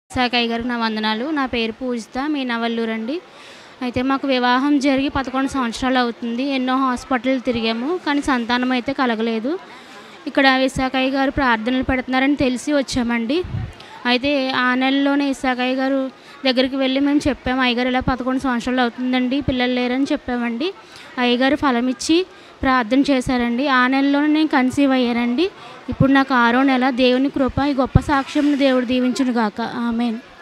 సాకయ్య గారికి నా వందనాలు నా పేరు పూజిత మీ నవల్లూరు అండి అయితే మాకు వివాహం జరిగి పదకొండు సంవత్సరాలు అవుతుంది ఎన్నో హాస్పిటల్ తిరిగాము కానీ సంతానం అయితే కలగలేదు ఇక్కడ విశాఖయ్య గారు ప్రార్థనలు పెడుతున్నారని తెలిసి వచ్చామండి అయితే ఆ నెలలోనే ఇసాకయ్య గారు దగ్గరికి వెళ్ళి మేము చెప్పాము అయ్యగారు ఇలా పదకొండు సంవత్సరాలు అవుతుందండి పిల్లలు లేరని చెప్పామండి అయ్యగారు ఫలం ఇచ్చి ప్రార్థన చేశారండి ఆ నెలలోనే నేను కన్సీవ్ అయ్యానండి ఇప్పుడు నాకు ఆరో నెల దేవుని కృప ఈ గొప్ప సాక్ష్యం దేవుడు దీవించును గాక ఆమెన్